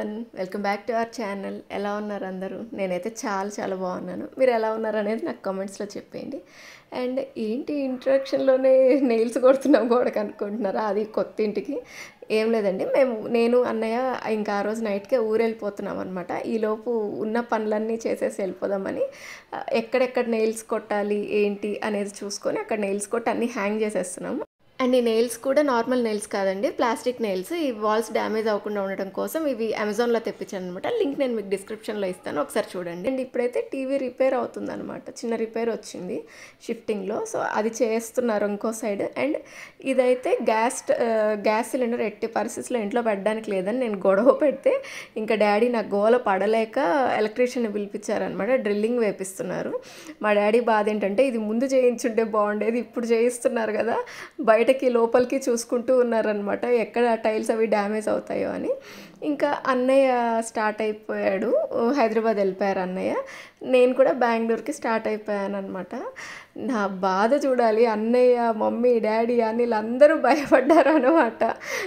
Everyone welcome back to our channel ఎలా ఉన్నారు అందరూ నేనైతే చాలా చాలా బాగున్నాను మీరు ఎలా ఉన్నారు అనేది నాకు కామెంట్స్లో చెప్పేయండి అండ్ ఏంటి ఇంట్రడక్షన్లోనే నెయిల్స్ కొడుతున్నాం కూడా అనుకుంటున్నారా అది కొత్త ఇంటికి ఏం లేదండి మేము నేను అన్నయ్య ఇంకా ఆ రోజు నైట్కే ఊరు వెళ్ళిపోతున్నాం అనమాట ఈలోపు ఉన్న పనులన్నీ చేసేసి వెళ్ళిపోదామని ఆ, ఎక్కడెక్కడ నెయిల్స్ కొట్టాలి ఏంటి అనేది చూసుకొని అక్కడ నెయిల్స్ కొట్టి అన్నీ హ్యాంగ్ చేసేస్తున్నాము అండ్ ఈ నెయిల్స్ కూడా నార్మల్ నెయిల్స్ కాదండి ప్లాస్టిక్ నెయిల్స్ ఈ వాల్స్ డ్యామేజ్ అవ్వకుండా ఉండడం కోసం ఇవి అమెజాన్లో తెప్పించాను అనమాట లింక్ నేను మీకు డిస్క్రిప్షన్లో ఇస్తాను ఒకసారి చూడండి అండ్ ఇప్పుడైతే టీవీ రిపేర్ అవుతుంది అనమాట చిన్న రిపేర్ వచ్చింది షిఫ్టింగ్లో సో అది చేస్తున్నారు ఇంకో సైడ్ అండ్ ఇదైతే గ్యాస్ ఆ, గ్యాస్ సిలిండర్ ఎట్టి పరిస్థితుల్లో ఇంట్లో పెట్టడానికి లేదని నేను గొడవ పెడితే ఇంకా డాడీ నాకు గోల పడలేక ఎలక్ట్రీషియన్ పిలిపించారనమాట డ్రిల్లింగ్ వేపిస్తున్నారు మా డాడీ బాధ ఏంటంటే ఇది ముందు చేయించుంటే బాగుండేది ఇప్పుడు చేయిస్తున్నారు కదా బయటకి లోపలికి చూసుకుంటూ ఉన్నారనమాట ఎక్కడ టైల్స్ అవి డ్యామేజ్ అవుతాయో అని ఇంకా అన్నయ్య స్టార్ట్ అయిపోయాడు హైదరాబాద్ వెళ్ళిపోయారు అన్నయ్య నేను కూడా బెంగళూరుకి స్టార్ట్ అయిపోయాను అనమాట నా బాధ చూడాలి అన్నయ్య మమ్మీ డాడీ అనిల్ అందరూ భయపడ్డారు అనమాట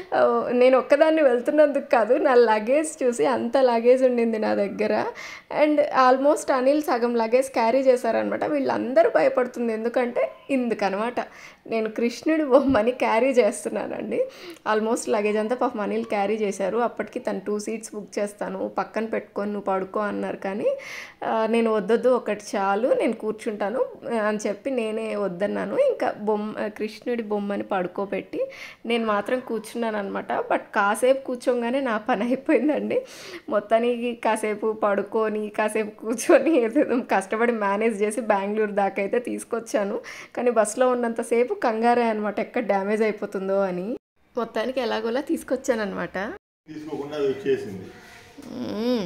నేను ఒక్కదాన్ని వెళ్తున్నందుకు కాదు నా లగేజ్ చూసి అంత లగేజ్ ఉండింది నా దగ్గర అండ్ ఆల్మోస్ట్ అనిల్ సగం లగేజ్ క్యారీ చేశారనమాట వీళ్ళందరూ భయపడుతుంది ఎందుకంటే ఇందుకనమాట నేను కృష్ణుడి బొమ్మని క్యారీ చేస్తున్నానండి ఆల్మోస్ట్ లగేజ్ అంతా పాపం అనిల్ క్యారీ చేశారు అప్పటికి తను టూ సీట్స్ బుక్ చేస్తాను పక్కన పెట్టుకొని నువ్వు పడుకో అన్నారు కానీ ఆ, నేను వద్దొద్దు ఒకటి చాలు నేను కూర్చుంటాను ఆ, అని చెప్పి నేనే వద్దన్నాను ఇంకా బొమ్మ కృష్ణుడి బొమ్మని పడుకోబెట్టి నేను మాత్రం కూర్చున్నాను అనమాట బట్ కాసేపు కూర్చోగానే నా పని అయిపోయిందండి మొత్తానికి కాసేపు పడుకొని కాసేపు కూర్చొని ఏదేదో కష్టపడి మేనేజ్ చేసి బెంగళూరు దాకా అయితే తీసుకొచ్చాను కానీ బస్సులో ఉన్నంతసేపు కంగారే అనమాట ఎక్కడ డ్యామేజ్ అయిపోతుందో అని మొత్తానికి ఎలాగోలా తీసుకొచ్చానమాట తీసుకోకుండా అది వచ్చేసింది మ్మ్.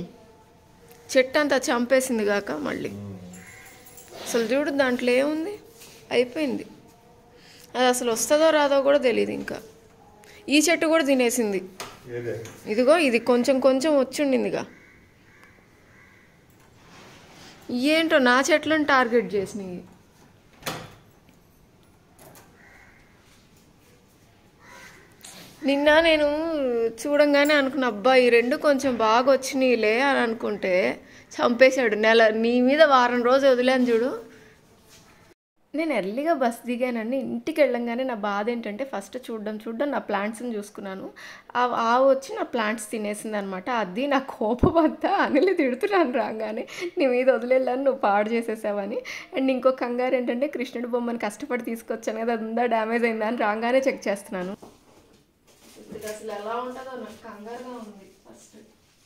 చెట్టు అంతా చంపేసింది కాక మళ్ళీ అసలు చూడు దాంట్లో ఏముంది అయిపోయింది అది అసలు వస్తుందో రాదో కూడా తెలియదు ఇంకా ఈ చెట్టు కూడా తినేసింది ఏదే ఇదిగో ఇది కొంచెం కొంచెం వచ్చిండిందిగా ఏంటో నా చెట్లను టార్గెట్ చేసినాయి నిన్న నేను చూడంగానే అనుకున్న అబ్బా ఈ రెండు కొంచెం బాగా వచ్చినాయిలే అని అనుకుంటే చంపేశాడు నెల నీ మీద వారం రోజు వదిలేను చూడు నేను ఎర్లీగా బస్ దిగానండి ఇంటికి వెళ్ళంగానే నా బాధ ఏంటంటే ఫస్ట్ చూడడం చూడడం నా ప్లాంట్స్ని చూసుకున్నాను ఆ ఆవు వచ్చి నా ప్లాంట్స్ తినేసింది అనమాట అది నా కోపం అంతా అనిల్ తిడుతున్నాను రాగానే నీ మీద వదిలేళ్ళని నువ్వు పాడు చేసేసావని అండ్ ఇంకో కంగారు ఏంటంటే కృష్ణుడి బొమ్మని కష్టపడి తీసుకొచ్చాను కదా అది ఉందా డ్యామేజ్ అయిందా అని రాగానే చెక్ చేస్తున్నాను ఇప్పుడు అసలు ఎలా ఉంటుందో నాకు కంగారుగా ఉంది ఫస్ట్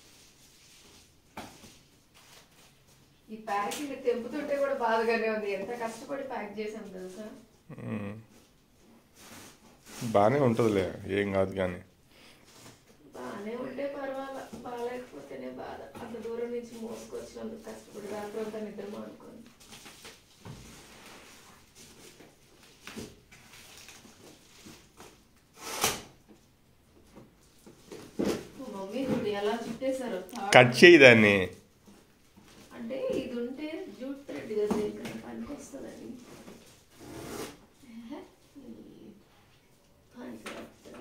ఈ ప్యాకింగ్ తెంపుతుంటే కూడా బాధగానే ఉంది ఎంత కష్టపడి ప్యాక్ చేసాం తెలుసా బాగానే ఉంటుందిలే ఏం కాదు కానీ బాగానే ఉంటే పర్వాలా బాగాలేకపోతేనే బాధ అంత దూరం నుంచి మోసుకొచ్చినందుకు కష్టపడి రాత్రి అంతా నిద్రమా అనుకోని మా మమ్మీ చూడు ఎలా చుట్టేశారో థాట్ కట్ చేయి దాన్ని అంటే ఇది ఉంటే జూట్ థ్రెడ్ కదా ఇక్కడ పనికి వస్తుందని ఏహే, ఈ పనికి వస్తుందా?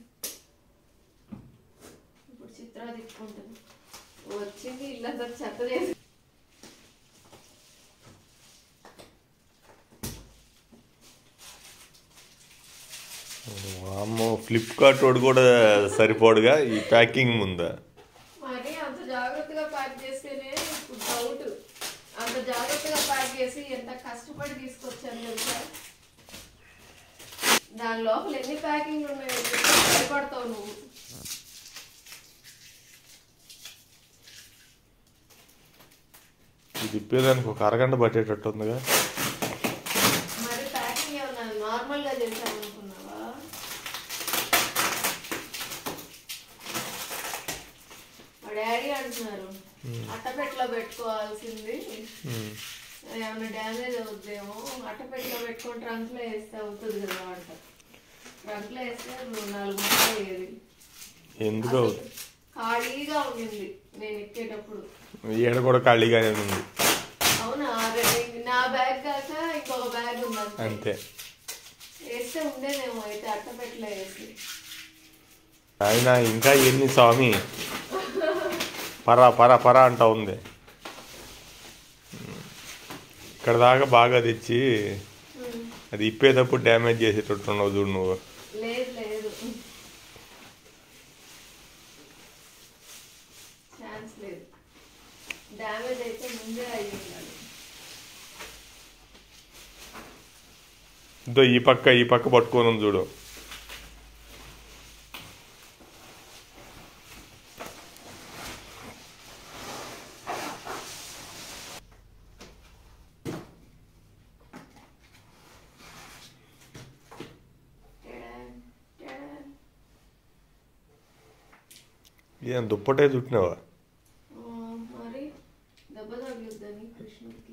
ఇప్పుడు చిత్ర తిప్పుకుంటుంది వచ్చింది ఇల్లంతా చెత్త చేసి అమ్మో ఫ్లిప్కార్ట్ వాడు కూడా సరిపోడుగా ఈ ప్యాకింగ్ ముందా మరి అంత జాగ్రత్తగా ప్యాక్ చేస్తేనే ఇప్పుడు డౌట్ అంత జాగ్రత్తగా ప్యాక్ చేసి ఎంత కష్టపడి తీసుకొచ్చాను తెలుసా దాని లోపల ఎన్ని ప్యాకింగ్ ఉన్నాయి భయపడతావు నువ్వు ఇది తిప్పేదానికి ఒక అరగంట పట్టేటట్టు ఉందిగా మరి ప్యాకింగ్ ఏమన్నా నార్మల్ గా చేసామనుకున్నావా మా డాడీ అంటున్నారు అట్టపెట్టలో పెట్టుకోవాల్సింది ఉమ్. ఏమైనా డ్యామేజ్ అవుద్దేమో అట్టపెట్టలో పెట్టుకొని ట్రంక్ లో వేస్తే అవుతుంది కదా అంట ట్రంక్ లో వేస్తే నువ్వు నాలుగు ముక్కలు అయ్యేది ఎందుకు అవుతుంది? ఖాళీగా ఉండింది నేను ఎక్కేటప్పుడు ఈడ కూడా ఖాళీగానే ఉంది అవునా రెండు- నా బ్యాగ్ కాక ఇంకొక బ్యాగ్ ఉందంటే అంతే వేస్తే ఉండేదేమో అయితే అట్టపెట్టలో వేసి ఆయన ఇంకా ఎన్ని స్వామి పరా పరా పరా అంటా ఉంది ఇక్కడ దాకా బాగా తెచ్చి అది ఇప్పేటప్పుడు డ్యామేజ్ చేసేటట్టు ఉన్నావు చూడు నువ్వు లేదు లేదు ఛాన్స్ లేదు డ్యామేజ్ అయితే ముందే అయ్యి ఉండాలి ఇదో ఈ పక్క ఈ పక్క పట్టుకొని ఉంది చూడు టడాన్, టడాన్. ఏం దుప్పటే చుట్టినావా ఆ, మరి దెబ్బ తగిలిద్దని కృష్ణుడికి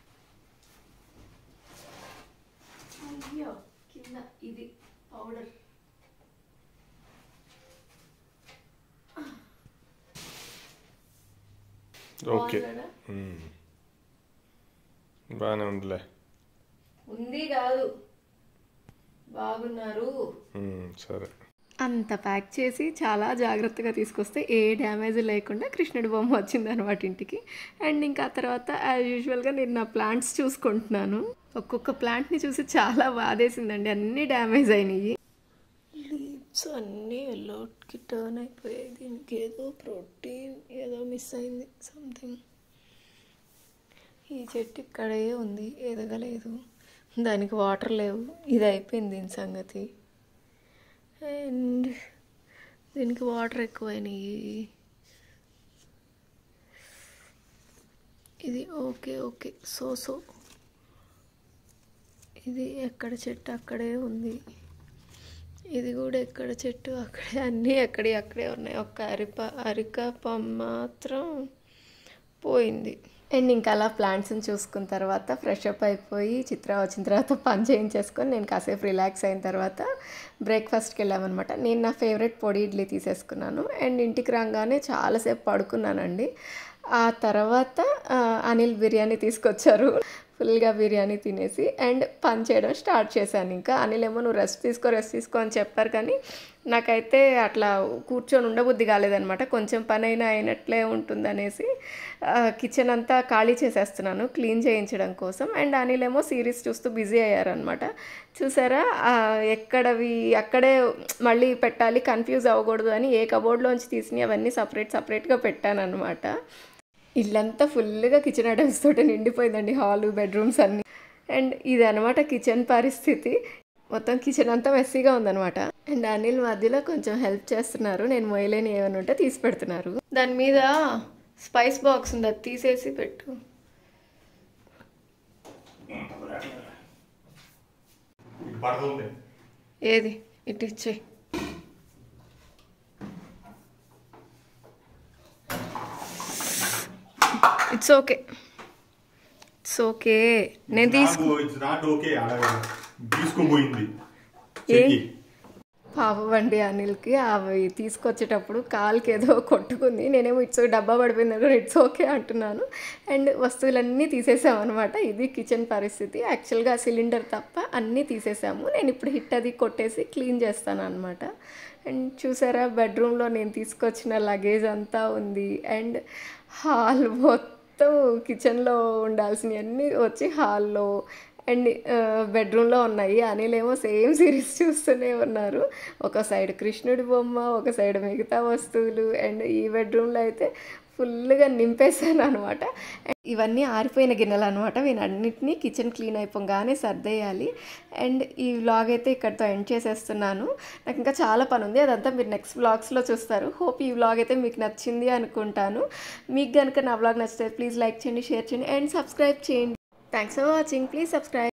అయ్యో కింద ఇది పౌడర్ ఓకే బాగుందా? ఉమ్. బాగానే ఉందిలే ఉంది కాదు బాగున్నారు ఉమ్, సరే అంత ప్యాక్ చేసి చాలా జాగ్రత్తగా తీసుకొస్తే ఏ డ్యామేజ్ లేకుండా కృష్ణుడి బొమ్మ వచ్చింది అనమాట ఇంటికి అండ్ ఇంకా ఆ తర్వాత యాజ్ యూజువల్గా నేను నా ప్లాంట్స్ చూసుకుంటున్నాను ఒక్కొక్క ప్లాంట్ని చూసి చాలా బాధేసిందండి అన్నీ డ్యామేజ్ అయినాయి లీవ్స్ అన్నీ ఎల్లోకి టర్న్ అయిపోయాయి దీనికి ఏదో ప్రోటీన్ ఏదో మిస్ అయింది సంథింగ్ ఈ చెట్టు ఇక్కడే ఉంది ఎదగలేదు దానికి వాటర్ లేవు ఇది అయిపోయింది దీని సంగతి అండ్ దీనికి వాటర్ ఎక్కువైనాయి ఇది ఓకే ఓకే సో సో ఇది ఎక్కడ చెట్టు అక్కడే ఉంది ఇది కూడా ఎక్కడ చెట్టు అక్కడే అన్నీ ఎక్కడి అక్కడే ఉన్నాయి ఒక్క అరిప అరికప మాత్రం పోయింది అండ్ ఇంకా అలా ప్లాంట్స్ని చూసుకున్న తర్వాత ఫ్రెష్ అప్ అయిపోయి చిత్ర వచ్చిన తర్వాత పని చేయించేసుకొని నేను కాసేపు రిలాక్స్ అయిన తర్వాత బ్రేక్ఫాస్ట్కి వెళ్ళామన్నమాట నేను నా ఫేవరెట్ పొడి ఇడ్లీ తీసేసుకున్నాను అండ్ ఇంటికి రాగానే చాలాసేపు పడుకున్నానండి ఆ తర్వాత ఆ, అనిల్ బిర్యానీ తీసుకొచ్చారు ఫుల్గా బిర్యానీ తినేసి అండ్ పని చేయడం స్టార్ట్ చేశాను ఇంకా అనిల్ ఏమో నువ్వు రెస్ట్ తీసుకో రెస్ట్ తీసుకో అని చెప్పారు కానీ నాకైతే అట్లా కూర్చొని ఉండబుద్ధి కాలేదనమాట కొంచెం పని అయినా అయినట్లే ఉంటుందనేసి కిచెన్ అంతా ఖాళీ చేసేస్తున్నాను క్లీన్ చేయించడం కోసం అండ్ అనిల్ ఏమో సిరీస్ చూస్తూ బిజీ అయ్యారనమాట చూసారా ఆ, ఎక్కడవి అక్కడే మళ్ళీ పెట్టాలి కన్ఫ్యూజ్ అవ్వకూడదు అని ఏ కబోర్డ్లోంచి తీసినవి అవన్నీ సపరేట్ సపరేట్గా పెట్టాను అనమాట ఇల్లంతా ఫుల్గా కిచెన్ ఐటమ్స్ తోటి నిండిపోయిందండి హాలు బెడ్రూమ్స్ అన్నీ అండ్ ఇది అనమాట కిచెన్ పరిస్థితి మొత్తం కిచెన్ అంతా మెస్సీగా ఉందన్నమాట అండ్ అనిల్ మధ్యలో కొంచెం హెల్ప్ చేస్తున్నారు నేను మొయ్యలేని ఏమైనా ఉంటే తీసి పెడుతున్నారు దాని మీద స్పైస్ బాక్స్ ఉంది అది తీసేసి పెట్టు పడుతుంది ఏది ఇటు ఇచ్చేయి ఇట్స్ ఓకే ఇట్స్ ఓకే నేను తీసుకు ఇట్స్ నాట్ ఓకే అలాగే తీసుకుపోయింది ఏ? చెయ్యి. పాపం అండి అనిల్కి అవి తీసుకొచ్చేటప్పుడు కాలుకి ఏదో కొట్టుకుంది నేనేమో ఇట్స్ డబ్బా పడిపోయింది ఇట్స్ ఓకే అంటున్నాను అండ్ వస్తువులన్నీ తీసేసామన్నమాట ఇది కిచెన్ పరిస్థితి యాక్చువల్గా సిలిండర్ తప్ప అన్నీ తీసేసాము నేను ఇప్పుడు హిట్ అది కొట్టేసి క్లీన్ చేస్తాను అనమాట అండ్ చూసారా బెడ్రూమ్లో నేను తీసుకొచ్చిన లగేజ్ అంతా ఉంది అండ్ హాల్ మొత్తం కిచెన్లో ఉండాల్సినవన్నీ వచ్చి హాల్లో అండ్ బెడ్రూమ్లో ఉన్నాయి అనిలేమో సేమ్ సిరీస్ చూస్తూనే ఉన్నారు ఒక సైడ్ కృష్ణుడి బొమ్మ ఒక సైడ్ మిగతా వస్తువులు అండ్ ఈ బెడ్రూమ్లో అయితే ఫుల్గా నింపేశాను అనమాట ఇవన్నీ ఆరిపోయిన గిన్నెలు అనమాట వీనన్నిటినీ కిచెన్ క్లీన్ అయిపోగానే సర్దేయాలి అండ్ ఈ వ్లాగ్ అయితే ఇక్కడితో ఎండ్ చేసేస్తున్నాను నాకు ఇంకా చాలా పని ఉంది అదంతా మీరు నెక్స్ట్ వ్లాగ్స్లో చూస్తారు హోప్ ఈ వ్లాగ్ అయితే మీకు నచ్చింది అనుకుంటాను మీకు కనుక నా వ్లాగ్ నచ్చితే ప్లీజ్ లైక్ చేయండి షేర్ చేయండి అండ్ సబ్స్క్రైబ్ చేయండి thanks for watching please subscribe